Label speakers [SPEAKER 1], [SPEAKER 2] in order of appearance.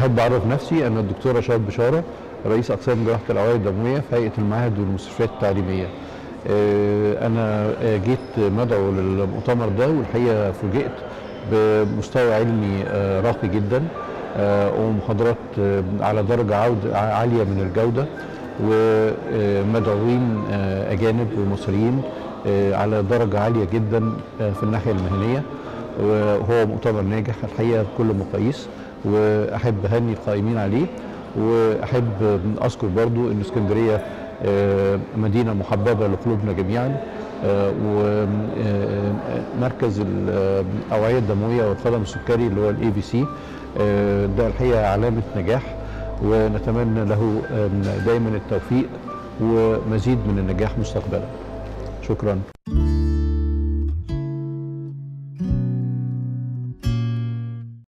[SPEAKER 1] احب اعرف نفسي انا الدكتور رشاد بشاره رئيس اقسام جراحه الاوعيه الدمويه في هيئه المعاهد والمستشفيات التعليميه آه، انا آه، جيت مدعو للمؤتمر ده والحقيقه فوجئت بمستوى علمي آه، راقي جدا آه، ومحاضرات آه، على درجه عود- عاليه من الجوده ومدعوين آه، اجانب ومصريين آه، على درجه عاليه جدا آه، في الناحيه المهنيه وهو مؤتمر ناجح الحقيقه بكل مقاييس واحب اهني القائمين عليه واحب اذكر برضو ان اسكندريه آه، مدينه محببه لقلوبنا جميعا ومركز الاوعيه الدمويه والقدم السكري اللي هو الاي بي سي ده الحقيقه علامه نجاح ونتمنى له آم، دايما التوفيق ومزيد من النجاح مستقبلا شكرا